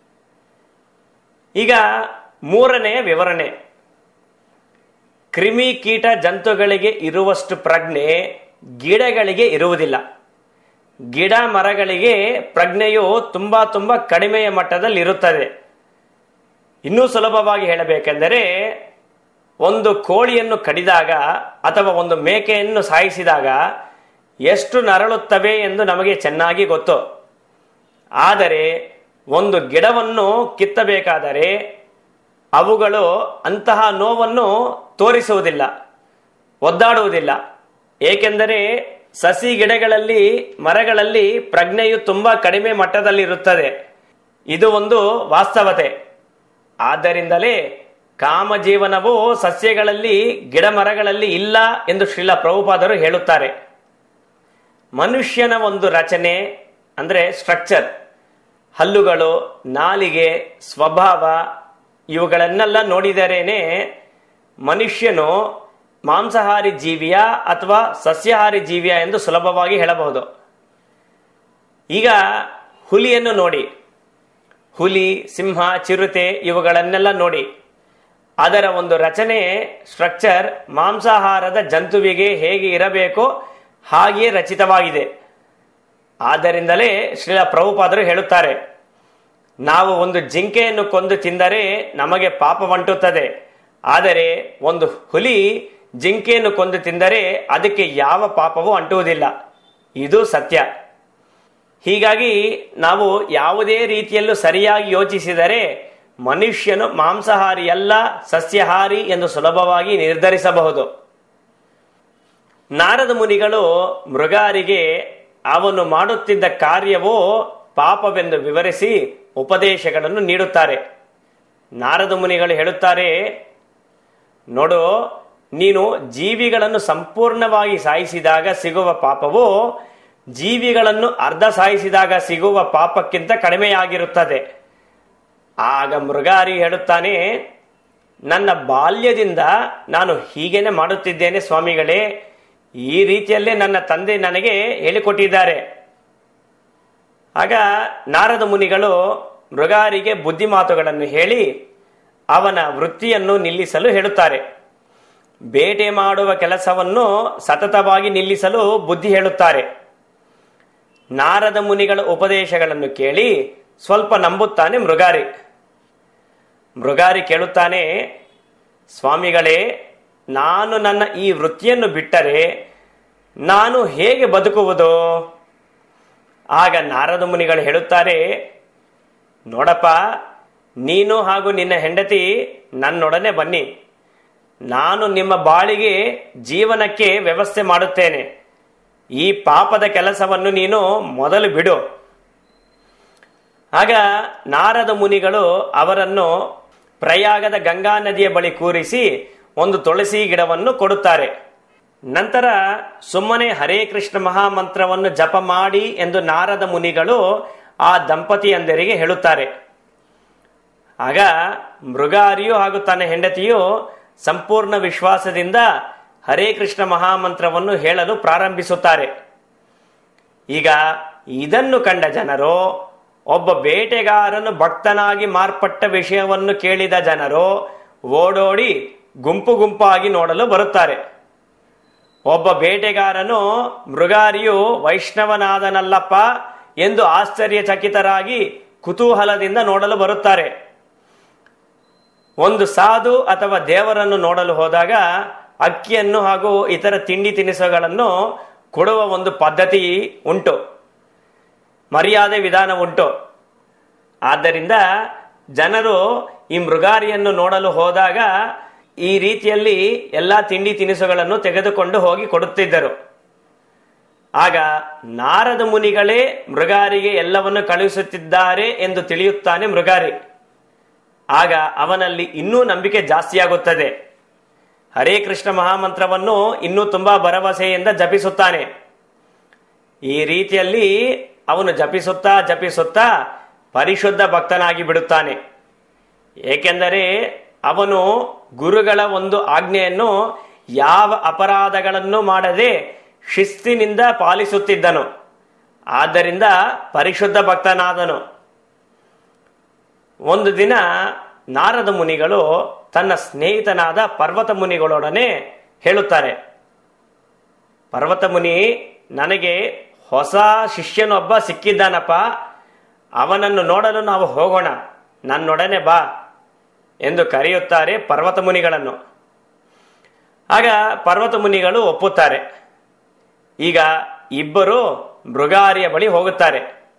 ಈಗ ಮೂರನೆಯ ವಿವರಣೆ ಕ್ರಿಮಿ ಕೀಟ ಜಂತುಗಳಿಗೆ ಇರುವಷ್ಟು ಪ್ರಜ್ಞೆ ಗಿಡಗಳಿಗೆ ಇರುವುದಿಲ್ಲ ಗಿಡ ಮರಗಳಿಗೆ ಪ್ರಜ್ಞೆಯು ತುಂಬಾ ತುಂಬಾ ಕಡಿಮೆಯ ಮಟ್ಟದಲ್ಲಿ ಇರುತ್ತದೆ ಇನ್ನೂ ಸುಲಭವಾಗಿ ಹೇಳಬೇಕೆಂದರೆ ಒಂದು ಕೋಳಿಯನ್ನು ಕಡಿದಾಗ ಅಥವಾ ಒಂದು ಮೇಕೆಯನ್ನು ಸಾಯಿಸಿದಾಗ ಎಷ್ಟು ನರಳುತ್ತವೆ ಎಂದು ನಮಗೆ ಚೆನ್ನಾಗಿ ಗೊತ್ತು ಆದರೆ ಒಂದು ಗಿಡವನ್ನು ಕಿತ್ತಬೇಕಾದರೆ ಅವುಗಳು ಅಂತಹ ನೋವನ್ನು ತೋರಿಸುವುದಿಲ್ಲ ಒದ್ದಾಡುವುದಿಲ್ಲ ಏಕೆಂದರೆ ಸಸಿ ಗಿಡಗಳಲ್ಲಿ ಮರಗಳಲ್ಲಿ ಪ್ರಜ್ಞೆಯು ತುಂಬಾ ಕಡಿಮೆ ಮಟ್ಟದಲ್ಲಿರುತ್ತದೆ ಇದು ಒಂದು ವಾಸ್ತವತೆ ಆದ್ದರಿಂದಲೇ ಕಾಮಜೀವನವು ಸಸ್ಯಗಳಲ್ಲಿ ಗಿಡ ಮರಗಳಲ್ಲಿ ಇಲ್ಲ ಎಂದು ಶ್ರೀಲ ಪ್ರಭುಪಾದರು ಹೇಳುತ್ತಾರೆ ಮನುಷ್ಯನ ಒಂದು ರಚನೆ ಅಂದ್ರೆ ಸ್ಟ್ರಕ್ಚರ್ ಹಲ್ಲುಗಳು ನಾಲಿಗೆ ಸ್ವಭಾವ ಇವುಗಳನ್ನೆಲ್ಲ ನೋಡಿದರೇನೆ ಮನುಷ್ಯನು ಮಾಂಸಾಹಾರಿ ಜೀವಿಯ ಅಥವಾ ಸಸ್ಯಾಹಾರಿ ಜೀವಿಯ ಎಂದು ಸುಲಭವಾಗಿ ಹೇಳಬಹುದು ಈಗ ಹುಲಿಯನ್ನು ನೋಡಿ ಹುಲಿ ಸಿಂಹ ಚಿರತೆ ಇವುಗಳನ್ನೆಲ್ಲ ನೋಡಿ ಅದರ ಒಂದು ರಚನೆ ಸ್ಟ್ರಕ್ಚರ್ ಮಾಂಸಾಹಾರದ ಜಂತುವಿಗೆ ಹೇಗೆ ಇರಬೇಕೋ ಹಾಗೆಯೇ ರಚಿತವಾಗಿದೆ ಆದ್ದರಿಂದಲೇ ಶ್ರೀಲ ಪ್ರಭುಪಾದರು ಹೇಳುತ್ತಾರೆ ನಾವು ಒಂದು ಜಿಂಕೆಯನ್ನು ಕೊಂದು ತಿಂದರೆ ನಮಗೆ ಪಾಪವಂಟುತ್ತದೆ ಆದರೆ ಒಂದು ಹುಲಿ ಜಿಂಕೆಯನ್ನು ಕೊಂದು ತಿಂದರೆ ಅದಕ್ಕೆ ಯಾವ ಪಾಪವೂ ಅಂಟುವುದಿಲ್ಲ ಇದು ಸತ್ಯ ಹೀಗಾಗಿ ನಾವು ಯಾವುದೇ ರೀತಿಯಲ್ಲೂ ಸರಿಯಾಗಿ ಯೋಚಿಸಿದರೆ ಮನುಷ್ಯನು ಮಾಂಸಾಹಾರಿ ಅಲ್ಲ ಸಸ್ಯಹಾರಿ ಎಂದು ಸುಲಭವಾಗಿ ನಿರ್ಧರಿಸಬಹುದು ನಾರದ ಮುನಿಗಳು ಮೃಗಾರಿಗೆ ಅವನು ಮಾಡುತ್ತಿದ್ದ ಕಾರ್ಯವೋ ಪಾಪವೆಂದು ವಿವರಿಸಿ ಉಪದೇಶಗಳನ್ನು ನೀಡುತ್ತಾರೆ ನಾರದ ಮುನಿಗಳು ಹೇಳುತ್ತಾರೆ ನೋಡು ನೀನು ಜೀವಿಗಳನ್ನು ಸಂಪೂರ್ಣವಾಗಿ ಸಾಯಿಸಿದಾಗ ಸಿಗುವ ಪಾಪವು ಜೀವಿಗಳನ್ನು ಅರ್ಧ ಸಾಯಿಸಿದಾಗ ಸಿಗುವ ಪಾಪಕ್ಕಿಂತ ಕಡಿಮೆಯಾಗಿರುತ್ತದೆ ಆಗ ಮೃಗಾರಿ ಹೇಳುತ್ತಾನೆ ನನ್ನ ಬಾಲ್ಯದಿಂದ ನಾನು ಹೀಗೇನೆ ಮಾಡುತ್ತಿದ್ದೇನೆ ಸ್ವಾಮಿಗಳೇ ಈ ರೀತಿಯಲ್ಲೇ ನನ್ನ ತಂದೆ ನನಗೆ ಹೇಳಿಕೊಟ್ಟಿದ್ದಾರೆ ಆಗ ನಾರದ ಮುನಿಗಳು ಮೃಗಾರಿಗೆ ಬುದ್ಧಿ ಮಾತುಗಳನ್ನು ಹೇಳಿ ಅವನ ವೃತ್ತಿಯನ್ನು ನಿಲ್ಲಿಸಲು ಹೇಳುತ್ತಾರೆ ಬೇಟೆ ಮಾಡುವ ಕೆಲಸವನ್ನು ಸತತವಾಗಿ ನಿಲ್ಲಿಸಲು ಬುದ್ಧಿ ಹೇಳುತ್ತಾರೆ ನಾರದ ಮುನಿಗಳ ಉಪದೇಶಗಳನ್ನು ಕೇಳಿ ಸ್ವಲ್ಪ ನಂಬುತ್ತಾನೆ ಮೃಗಾರಿ ಮೃಗಾರಿ ಕೇಳುತ್ತಾನೆ ಸ್ವಾಮಿಗಳೇ ನಾನು ನನ್ನ ಈ ವೃತ್ತಿಯನ್ನು ಬಿಟ್ಟರೆ ನಾನು ಹೇಗೆ ಬದುಕುವುದು ಆಗ ನಾರದ ಮುನಿಗಳು ಹೇಳುತ್ತಾರೆ ನೋಡಪ್ಪ ನೀನು ಹಾಗೂ ನಿನ್ನ ಹೆಂಡತಿ ನನ್ನೊಡನೆ ಬನ್ನಿ ನಾನು ನಿಮ್ಮ ಬಾಳಿಗೆ ಜೀವನಕ್ಕೆ ವ್ಯವಸ್ಥೆ ಮಾಡುತ್ತೇನೆ ಈ ಪಾಪದ ಕೆಲಸವನ್ನು ನೀನು ಮೊದಲು ಬಿಡು ಆಗ ನಾರದ ಮುನಿಗಳು ಅವರನ್ನು ಪ್ರಯಾಗದ ಗಂಗಾ ನದಿಯ ಬಳಿ ಕೂರಿಸಿ ಒಂದು ತುಳಸಿ ಗಿಡವನ್ನು ಕೊಡುತ್ತಾರೆ ನಂತರ ಸುಮ್ಮನೆ ಹರೇ ಕೃಷ್ಣ ಮಹಾಮಂತ್ರವನ್ನು ಜಪ ಮಾಡಿ ಎಂದು ನಾರದ ಮುನಿಗಳು ಆ ದಂಪತಿಯಂದರಿಗೆ ಹೇಳುತ್ತಾರೆ ಆಗ ಮೃಗಾರಿಯು ಹಾಗೂ ತನ್ನ ಹೆಂಡತಿಯು ಸಂಪೂರ್ಣ ವಿಶ್ವಾಸದಿಂದ ಹರೇ ಕೃಷ್ಣ ಮಹಾಮಂತ್ರವನ್ನು ಹೇಳಲು ಪ್ರಾರಂಭಿಸುತ್ತಾರೆ ಈಗ ಇದನ್ನು ಕಂಡ ಜನರು ಒಬ್ಬ ಬೇಟೆಗಾರನು ಭಕ್ತನಾಗಿ ಮಾರ್ಪಟ್ಟ ವಿಷಯವನ್ನು ಕೇಳಿದ ಜನರು ಓಡೋಡಿ ಗುಂಪು ಗುಂಪಾಗಿ ನೋಡಲು ಬರುತ್ತಾರೆ ಒಬ್ಬ ಬೇಟೆಗಾರನು ಮೃಗಾರಿಯು ವೈಷ್ಣವನಾದನಲ್ಲಪ್ಪ ಎಂದು ಆಶ್ಚರ್ಯಚಕಿತರಾಗಿ ಕುತೂಹಲದಿಂದ ನೋಡಲು ಬರುತ್ತಾರೆ ಒಂದು ಸಾಧು ಅಥವಾ ದೇವರನ್ನು ನೋಡಲು ಹೋದಾಗ ಅಕ್ಕಿಯನ್ನು ಹಾಗೂ ಇತರ ತಿಂಡಿ ತಿನಿಸುಗಳನ್ನು ಕೊಡುವ ಒಂದು ಪದ್ಧತಿ ಉಂಟು ಮರ್ಯಾದೆ ವಿಧಾನ ಉಂಟು ಆದ್ದರಿಂದ ಜನರು ಈ ಮೃಗಾರಿಯನ್ನು ನೋಡಲು ಹೋದಾಗ ಈ ರೀತಿಯಲ್ಲಿ ಎಲ್ಲಾ ತಿಂಡಿ ತಿನಿಸುಗಳನ್ನು ತೆಗೆದುಕೊಂಡು ಹೋಗಿ ಕೊಡುತ್ತಿದ್ದರು ಆಗ ನಾರದ ಮುನಿಗಳೇ ಮೃಗಾರಿಗೆ ಎಲ್ಲವನ್ನು ಕಳುಹಿಸುತ್ತಿದ್ದಾರೆ ಎಂದು ತಿಳಿಯುತ್ತಾನೆ ಮೃಗಾರಿ ಆಗ ಅವನಲ್ಲಿ ಇನ್ನೂ ನಂಬಿಕೆ ಜಾಸ್ತಿಯಾಗುತ್ತದೆ ಹರೇ ಕೃಷ್ಣ ಮಹಾಮಂತ್ರವನ್ನು ಇನ್ನೂ ತುಂಬಾ ಭರವಸೆಯಿಂದ ಜಪಿಸುತ್ತಾನೆ ಈ ರೀತಿಯಲ್ಲಿ ಅವನು ಜಪಿಸುತ್ತಾ ಜಪಿಸುತ್ತಾ ಪರಿಶುದ್ಧ ಭಕ್ತನಾಗಿ ಬಿಡುತ್ತಾನೆ ಏಕೆಂದರೆ ಅವನು ಗುರುಗಳ ಒಂದು ಆಜ್ಞೆಯನ್ನು ಯಾವ ಅಪರಾಧಗಳನ್ನು ಮಾಡದೆ ಶಿಸ್ತಿನಿಂದ ಪಾಲಿಸುತ್ತಿದ್ದನು ಆದ್ದರಿಂದ ಪರಿಶುದ್ಧ ಭಕ್ತನಾದನು ಒಂದು ದಿನ ನಾರದ ಮುನಿಗಳು ತನ್ನ ಸ್ನೇಹಿತನಾದ ಪರ್ವತ ಮುನಿಗಳೊಡನೆ ಹೇಳುತ್ತಾರೆ ಪರ್ವತ ಮುನಿ ನನಗೆ ಹೊಸ ಶಿಷ್ಯನೊಬ್ಬ ಸಿಕ್ಕಿದ್ದಾನಪ್ಪ ಅವನನ್ನು ನೋಡಲು ನಾವು ಹೋಗೋಣ ನನ್ನೊಡನೆ ಬಾ ಎಂದು ಕರೆಯುತ್ತಾರೆ ಪರ್ವತ ಮುನಿಗಳನ್ನು ಆಗ ಪರ್ವತ ಮುನಿಗಳು ಒಪ್ಪುತ್ತಾರೆ ಈಗ ಇಬ್ಬರು ಮೃಗಾರಿಯ ಬಳಿ ಹೋಗುತ್ತಾರೆ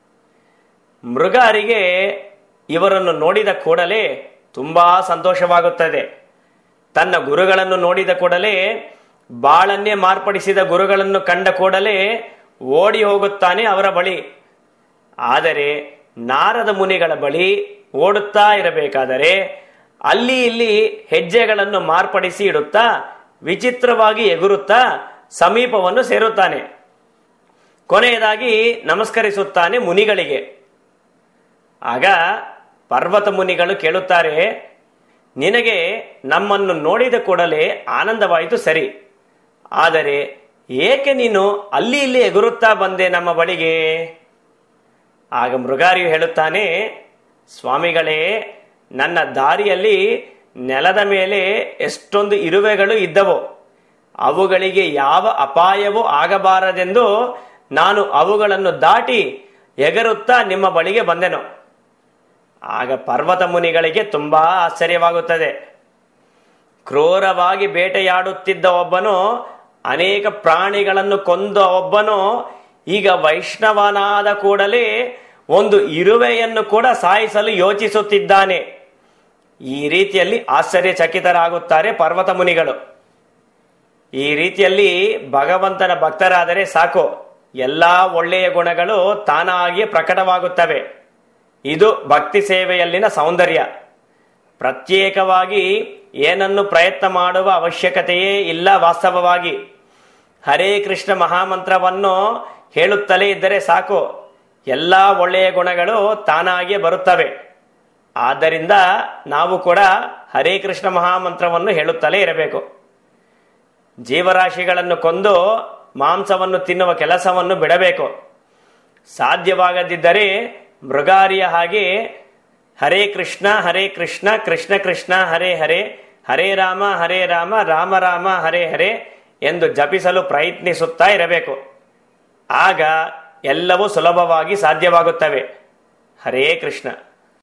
ಮೃಗಾರಿಗೆ ಇವರನ್ನು ನೋಡಿದ ಕೂಡಲೇ ತುಂಬಾ ಸಂತೋಷವಾಗುತ್ತದೆ ತನ್ನ ಗುರುಗಳನ್ನು ನೋಡಿದ ಕೂಡಲೇ ಬಾಳನ್ನೇ ಮಾರ್ಪಡಿಸಿದ ಗುರುಗಳನ್ನು ಕಂಡ ಕೂಡಲೇ ಓಡಿ ಹೋಗುತ್ತಾನೆ ಅವರ ಬಳಿ ಆದರೆ ನಾರದ ಮುನಿಗಳ ಬಳಿ ಓಡುತ್ತಾ ಇರಬೇಕಾದರೆ ಅಲ್ಲಿ ಇಲ್ಲಿ ಹೆಜ್ಜೆಗಳನ್ನು ಮಾರ್ಪಡಿಸಿ ಇಡುತ್ತಾ ವಿಚಿತ್ರವಾಗಿ ಎಗುರುತ್ತಾ ಸಮೀಪವನ್ನು ಸೇರುತ್ತಾನೆ ಕೊನೆಯದಾಗಿ ನಮಸ್ಕರಿಸುತ್ತಾನೆ ಮುನಿಗಳಿಗೆ ಆಗ ಪರ್ವತ ಮುನಿಗಳು ಕೇಳುತ್ತಾರೆ ನಿನಗೆ ನಮ್ಮನ್ನು ನೋಡಿದ ಕೂಡಲೇ ಆನಂದವಾಯಿತು ಸರಿ ಆದರೆ ಏಕೆ ನೀನು ಅಲ್ಲಿ ಇಲ್ಲಿ ಎಗುರುತ್ತಾ ಬಂದೆ ನಮ್ಮ ಬಳಿಗೆ ಆಗ ಮೃಗಾರಿಯು ಹೇಳುತ್ತಾನೆ ಸ್ವಾಮಿಗಳೇ ನನ್ನ ದಾರಿಯಲ್ಲಿ ನೆಲದ ಮೇಲೆ ಎಷ್ಟೊಂದು ಇರುವೆಗಳು ಇದ್ದವು ಅವುಗಳಿಗೆ ಯಾವ ಅಪಾಯವೂ ಆಗಬಾರದೆಂದು ನಾನು ಅವುಗಳನ್ನು ದಾಟಿ ಎಗರುತ್ತಾ ನಿಮ್ಮ ಬಳಿಗೆ ಬಂದೆನು ಆಗ ಪರ್ವತ ಮುನಿಗಳಿಗೆ ತುಂಬಾ ಆಶ್ಚರ್ಯವಾಗುತ್ತದೆ ಕ್ರೂರವಾಗಿ ಬೇಟೆಯಾಡುತ್ತಿದ್ದ ಒಬ್ಬನು ಅನೇಕ ಪ್ರಾಣಿಗಳನ್ನು ಕೊಂದ ಒಬ್ಬನು ಈಗ ವೈಷ್ಣವನಾದ ಕೂಡಲೇ ಒಂದು ಇರುವೆಯನ್ನು ಕೂಡ ಸಾಯಿಸಲು ಯೋಚಿಸುತ್ತಿದ್ದಾನೆ ಈ ರೀತಿಯಲ್ಲಿ ಆಶ್ಚರ್ಯಚಕಿತರಾಗುತ್ತಾರೆ ಪರ್ವತ ಮುನಿಗಳು ಈ ರೀತಿಯಲ್ಲಿ ಭಗವಂತನ ಭಕ್ತರಾದರೆ ಸಾಕು ಎಲ್ಲಾ ಒಳ್ಳೆಯ ಗುಣಗಳು ತಾನಾಗಿಯೇ ಪ್ರಕಟವಾಗುತ್ತವೆ ಇದು ಭಕ್ತಿ ಸೇವೆಯಲ್ಲಿನ ಸೌಂದರ್ಯ ಪ್ರತ್ಯೇಕವಾಗಿ ಏನನ್ನು ಪ್ರಯತ್ನ ಮಾಡುವ ಅವಶ್ಯಕತೆಯೇ ಇಲ್ಲ ವಾಸ್ತವವಾಗಿ ಹರೇ ಕೃಷ್ಣ ಮಹಾಮಂತ್ರವನ್ನು ಹೇಳುತ್ತಲೇ ಇದ್ದರೆ ಸಾಕು ಎಲ್ಲಾ ಒಳ್ಳೆಯ ಗುಣಗಳು ತಾನಾಗಿಯೇ ಬರುತ್ತವೆ ಆದ್ದರಿಂದ ನಾವು ಕೂಡ ಹರೇ ಕೃಷ್ಣ ಮಹಾಮಂತ್ರವನ್ನು ಹೇಳುತ್ತಲೇ ಇರಬೇಕು ಜೀವರಾಶಿಗಳನ್ನು ಕೊಂದು ಮಾಂಸವನ್ನು ತಿನ್ನುವ ಕೆಲಸವನ್ನು ಬಿಡಬೇಕು ಸಾಧ್ಯವಾಗದಿದ್ದರೆ ಮೃಗಾರಿಯ ಹಾಗೆ ಹರೇ ಕೃಷ್ಣ ಹರೇ ಕೃಷ್ಣ ಕೃಷ್ಣ ಕೃಷ್ಣ ಹರೇ ಹರೇ ಹರೇ ರಾಮ ಹರೇ ರಾಮ ರಾಮ ರಾಮ ಹರೇ ಹರೇ ಎಂದು ಜಪಿಸಲು ಪ್ರಯತ್ನಿಸುತ್ತಾ ಇರಬೇಕು ಆಗ ಎಲ್ಲವೂ ಸುಲಭವಾಗಿ ಸಾಧ್ಯವಾಗುತ್ತವೆ ಹರೇ ಕೃಷ್ಣ